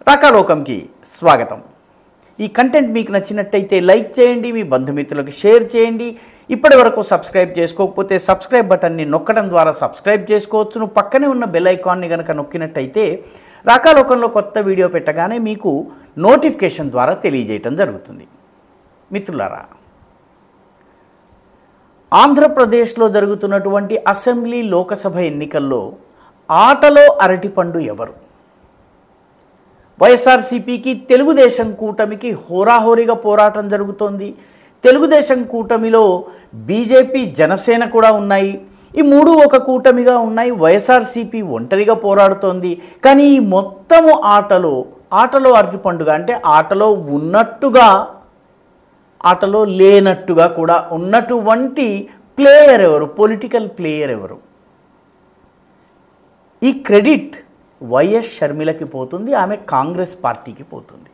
రాకాలోకంకి స్వాగతం ఈ కంటెంట్ మీకు నచ్చినట్టయితే లైక్ చేయండి మీ బంధుమిత్రులకు షేర్ చేయండి ఇప్పటి వరకు సబ్స్క్రైబ్ చేసుకోకపోతే సబ్స్క్రైబ్ బటన్ని నొక్కడం ద్వారా సబ్స్క్రైబ్ చేసుకోవచ్చును పక్కనే ఉన్న బెల్ ఐకాన్ని కనుక నొక్కినట్టయితే రాకాలోకంలో కొత్త వీడియో పెట్టగానే మీకు నోటిఫికేషన్ ద్వారా తెలియజేయటం జరుగుతుంది మిత్రులారా ఆంధ్రప్రదేశ్లో జరుగుతున్నటువంటి అసెంబ్లీ లోకసభ ఎన్నికల్లో ఆటలో అరటిపండు ఎవరు వైఎస్ఆర్సీపీకి తెలుగుదేశం కూటమికి హోరాహోరీగా పోరాటం జరుగుతోంది తెలుగుదేశం కూటమిలో బీజేపీ జనసేన కూడా ఉన్నాయి ఈ మూడు ఒక కూటమిగా ఉన్నాయి వైఎస్ఆర్సీపీ ఒంటరిగా పోరాడుతోంది కానీ ఈ మొత్తము ఆటలో ఆటలో అరటిపండుగ అంటే ఆటలో ఉన్నట్టుగా ఆటలో లేనట్టుగా కూడా ఉన్నటువంటి ప్లేయర్ ఎవరు పొలిటికల్ ప్లేయర్ ఎవరు ఈ క్రెడిట్ వైఎస్ షర్మిలకి పోతుంది ఆమె కాంగ్రెస్ పార్టీకి పోతుంది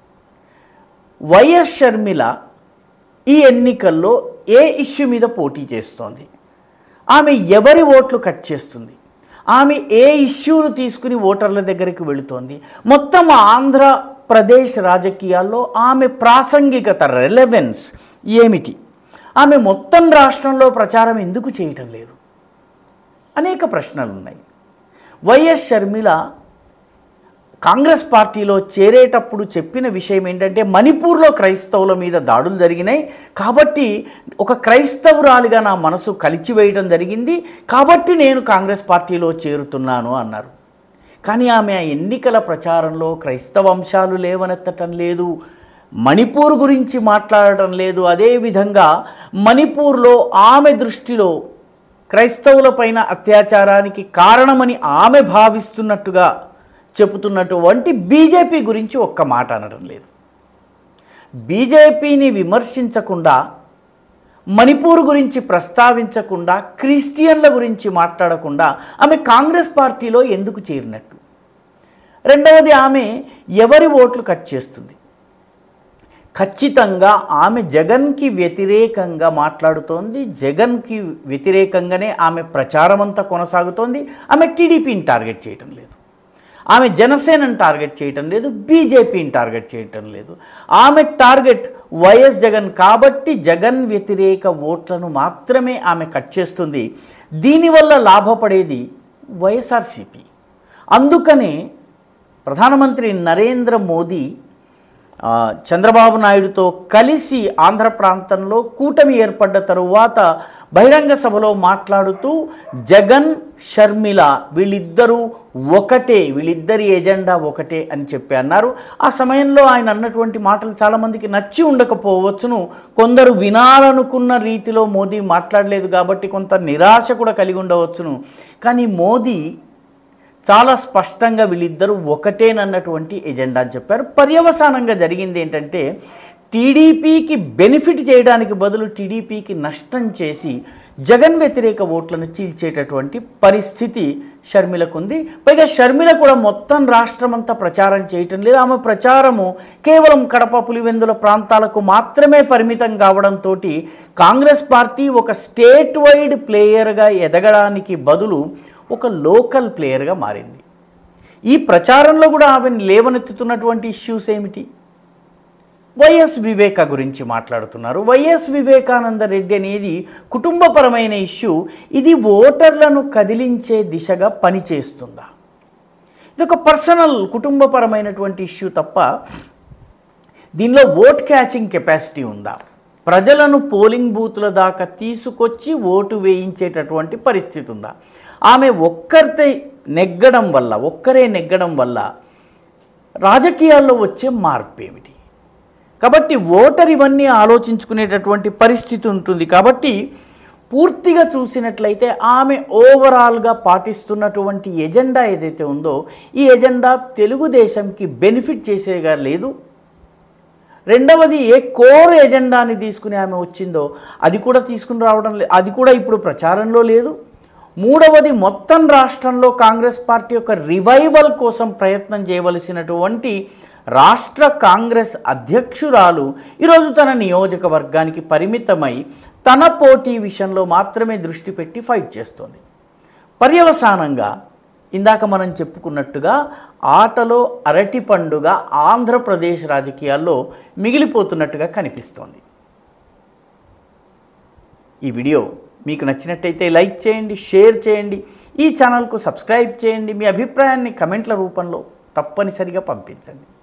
వైఎస్ షర్మిల ఈ ఎన్నికల్లో ఏ ఇష్యూ మీద పోటీ చేస్తోంది ఆమె ఎవరి ఓట్లు కట్ చేస్తుంది ఆమె ఏ ఇష్యూను తీసుకుని ఓటర్ల దగ్గరికి వెళుతోంది మొత్తం ఆంధ్రప్రదేశ్ రాజకీయాల్లో ఆమె ప్రాసంగికత రెలవెన్స్ ఏమిటి ఆమె మొత్తం రాష్ట్రంలో ప్రచారం ఎందుకు చేయటం లేదు అనేక ప్రశ్నలు ఉన్నాయి వైఎస్ షర్మిల కాంగ్రెస్ పార్టీలో చేరేటప్పుడు చెప్పిన విషయం ఏంటంటే మణిపూర్లో క్రైస్తవుల మీద దాడులు జరిగినాయి కాబట్టి ఒక క్రైస్తవురాలిగా నా మనసు కలిచివేయడం జరిగింది కాబట్టి నేను కాంగ్రెస్ పార్టీలో చేరుతున్నాను అన్నారు కానీ ఆమె ఆ ఎన్నికల ప్రచారంలో క్రైస్తవ అంశాలు లేవనెత్తటం లేదు మణిపూర్ గురించి మాట్లాడటం లేదు అదేవిధంగా మణిపూర్లో ఆమె దృష్టిలో క్రైస్తవులపైన అత్యాచారానికి కారణమని ఆమె భావిస్తున్నట్టుగా చెబుతున్నటువంటి బీజేపీ గురించి ఒక్క మాట అనడం లేదు బీజేపీని విమర్శించకుండా మణిపూర్ గురించి ప్రస్తావించకుండా క్రిస్టియన్ల గురించి మాట్లాడకుండా ఆమె కాంగ్రెస్ పార్టీలో ఎందుకు చేరినట్టు రెండవది ఆమె ఎవరి ఓట్లు కట్ చేస్తుంది ఖచ్చితంగా ఆమె జగన్కి వ్యతిరేకంగా మాట్లాడుతోంది జగన్కి వ్యతిరేకంగానే ఆమె ప్రచారం అంతా కొనసాగుతోంది ఆమె టీడీపీని టార్గెట్ చేయటం లేదు ఆమె జనసేనని టార్గెట్ చేయటం లేదు బీజేపీని టార్గెట్ చేయటం లేదు ఆమె టార్గెట్ వైఎస్ జగన్ కాబట్టి జగన్ వ్యతిరేక ఓట్లను మాత్రమే ఆమె కట్ చేస్తుంది దీనివల్ల లాభపడేది వైఎస్ఆర్సీపీ అందుకనే ప్రధానమంత్రి నరేంద్ర మోదీ ఆ, చంద్రబాబు నాయుడుతో కలిసి ఆంధ్ర ప్రాంతంలో కూటమి ఏర్పడ్డ తరువాత బహిరంగ సభలో మాట్లాడుతూ జగన్ షర్మిల వీళ్ళిద్దరూ ఒకటే వీళ్ళిద్దరి ఎజెండా ఒకటే అని చెప్పి అన్నారు ఆ సమయంలో ఆయన అన్నటువంటి మాటలు చాలామందికి నచ్చి ఉండకపోవచ్చును కొందరు వినాలనుకున్న రీతిలో మోదీ మాట్లాడలేదు కాబట్టి కొంత నిరాశ కూడా కలిగి ఉండవచ్చును కానీ మోదీ చాలా స్పష్టంగా వీళ్ళిద్దరూ ఒకటేనన్నటువంటి ఎజెండా అని చెప్పారు పర్యవసానంగా జరిగింది ఏంటంటే టీడీపీకి బెనిఫిట్ చేయడానికి బదులు టీడీపీకి నష్టం చేసి జగన్ వ్యతిరేక ఓట్లను చీల్చేటటువంటి పరిస్థితి షర్మిలకు ఉంది పైగా షర్మిల కూడా మొత్తం రాష్ట్రం అంతా ప్రచారం చేయటం లేదు ఆమె ప్రచారము కేవలం కడప పులివెందుల ప్రాంతాలకు మాత్రమే పరిమితం కావడంతో కాంగ్రెస్ పార్టీ ఒక స్టేట్ వైడ్ ప్లేయర్గా ఎదగడానికి బదులు ఒక లోకల్ ప్లేయర్గా మారింది ఈ ప్రచారంలో కూడా ఆమెను లేవనెత్తుతున్నటువంటి ఇష్యూస్ ఏమిటి వైఎస్ వివేక గురించి మాట్లాడుతున్నారు వైఎస్ వివేకానంద రెడ్డి అనేది కుటుంబపరమైన ఇష్యూ ఇది ఓటర్లను కదిలించే దిశగా పనిచేస్తుందా ఇది ఒక పర్సనల్ కుటుంబపరమైనటువంటి ఇష్యూ తప్ప దీనిలో ఓట్ క్యాచింగ్ కెపాసిటీ ఉందా ప్రజలను పోలింగ్ బూత్ల దాకా తీసుకొచ్చి ఓటు వేయించేటటువంటి పరిస్థితి ఉందా ఆమె ఒక్కరితే నెగ్గడం వల్ల ఒక్కరే నెగ్గడం వల్ల రాజకీయాల్లో వచ్చే మార్పు ఏమిటి కాబట్టి ఓటర్ ఇవన్నీ ఆలోచించుకునేటటువంటి పరిస్థితి ఉంటుంది కాబట్టి పూర్తిగా చూసినట్లయితే ఆమె ఓవరాల్గా పాటిస్తున్నటువంటి ఎజెండా ఏదైతే ఉందో ఈ ఎజెండా తెలుగుదేశంకి బెనిఫిట్ చేసేగా లేదు రెండవది ఏ కోర్ ఎజెండాని తీసుకుని ఆమె వచ్చిందో అది కూడా తీసుకుని రావడం లేదు అది కూడా ఇప్పుడు ప్రచారంలో లేదు మూడవది మొత్తం రాష్ట్రంలో కాంగ్రెస్ పార్టీ యొక్క రివైవల్ కోసం ప్రయత్నం చేయవలసినటువంటి రాష్ట్ర కాంగ్రెస్ అధ్యక్షురాలు ఈరోజు తన నియోజకవర్గానికి పరిమితమై తన పోటీ విషయంలో మాత్రమే దృష్టి పెట్టి ఫైట్ చేస్తోంది పర్యవసానంగా ఇందాక మనం చెప్పుకున్నట్టుగా ఆటలో అరటి పండుగ ఆంధ్రప్రదేశ్ రాజకీయాల్లో మిగిలిపోతున్నట్టుగా కనిపిస్తోంది ఈ వీడియో మీకు నచ్చినట్టయితే లైక్ చేయండి షేర్ చేయండి ఈ ఛానల్కు సబ్స్క్రైబ్ చేయండి మీ అభిప్రాయాన్ని కమెంట్ల రూపంలో తప్పనిసరిగా పంపించండి